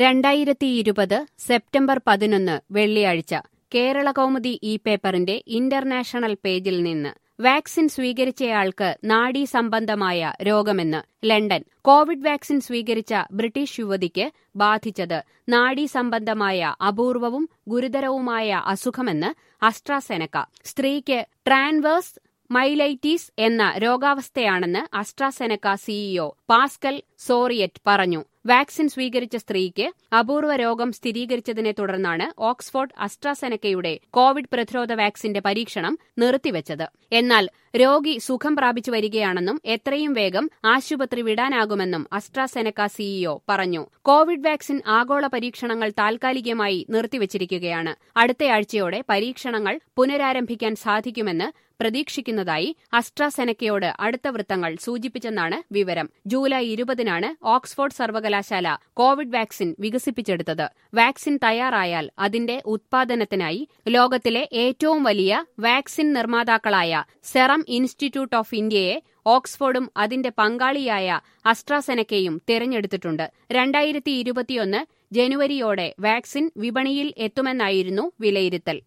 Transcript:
രണ്ടായിരത്തി ഇരുപത് സെപ്റ്റംബർ പതിനൊന്ന് വെള്ളിയാഴ്ച കേരള കൗമുദി ഈ പേപ്പറിന്റെ ഇന്റർനാഷണൽ പേജിൽ നിന്ന് വാക്സിൻ സ്വീകരിച്ചയാൾക്ക് നാഡീ സംബന്ധമായ രോഗമെന്ന് ലണ്ടൻ കോവിഡ് വാക്സിൻ സ്വീകരിച്ച ബ്രിട്ടീഷ് യുവതിക്ക് ബാധിച്ചത് നാഡീ സംബന്ധമായ അപൂർവവും ഗുരുതരവുമായ അസുഖമെന്ന് അസ്ട്രാസെനക്ക സ്ത്രീക്ക് ട്രാൻവേഴ്സ് മൈലൈറ്റീസ് എന്ന രോഗാവസ്ഥയാണെന്ന് അസ്ട്രാസെനക്ക സിഇഒ പാസ്കൽ സോറിയറ്റ് പറഞ്ഞു വാക്സിൻ സ്വീകരിച്ച സ്ത്രീക്ക് അപൂർവ രോഗം സ്ഥിരീകരിച്ചതിനെ തുടർന്നാണ് ഓക്സ്ഫോർഡ് അസ്ട്രാസെനക്കയുടെ കോവിഡ് പ്രതിരോധ വാക്സിന്റെ പരീക്ഷണം നിർത്തിവച്ചത് എന്നാൽ രോഗി സുഖം പ്രാപിച്ചു വരികയാണെന്നും എത്രയും വേഗം ആശുപത്രി വിടാനാകുമെന്നും അസ്ട്രാസെനക്ക സിഇഒ പറഞ്ഞു കോവിഡ് വാക്സിൻ ആഗോള പരീക്ഷണങ്ങൾ താൽക്കാലികമായി നിർത്തിവച്ചിരിക്കുകയാണ് അടുത്തയാഴ്ചയോടെ പരീക്ഷണങ്ങൾ പുനരാരംഭിക്കാൻ സാധിക്കുമെന്ന് പ്രതീക്ഷിക്കുന്നതായി അസ്ട്രാസെനക്കയോട് അടുത്ത വൃത്തങ്ങൾ സൂചിപ്പിച്ചെന്നാണ് വിവരം ജൂലൈ ഇരുപതിനാണ് ഓക്സ്ഫോർഡ് സർവകലാശാല കോവിഡ് വാക്സിൻ വികസിപ്പിച്ചെടുത്തത് വാക്സിൻ തയ്യാറായാൽ അതിന്റെ ഉത്പാദനത്തിനായി ലോകത്തിലെ ഏറ്റവും വലിയ വാക്സിൻ നിർമ്മാതാക്കളായ സെറം ഇൻസ്റ്റിറ്റ്യൂട്ട് ഓഫ് ഇന്ത്യയെ ഓക്സ്ഫോർഡും അതിന്റെ പങ്കാളിയായ അസ്ട്രാസെനക്കയും തിരഞ്ഞെടുത്തിട്ടുണ്ട് രണ്ടായിരത്തി ഇരുപത്തിയൊന്ന് ജനുവരിയോടെ വാക്സിൻ വിപണിയിൽ എത്തുമെന്നായിരുന്നു വിലയിരുത്തൽ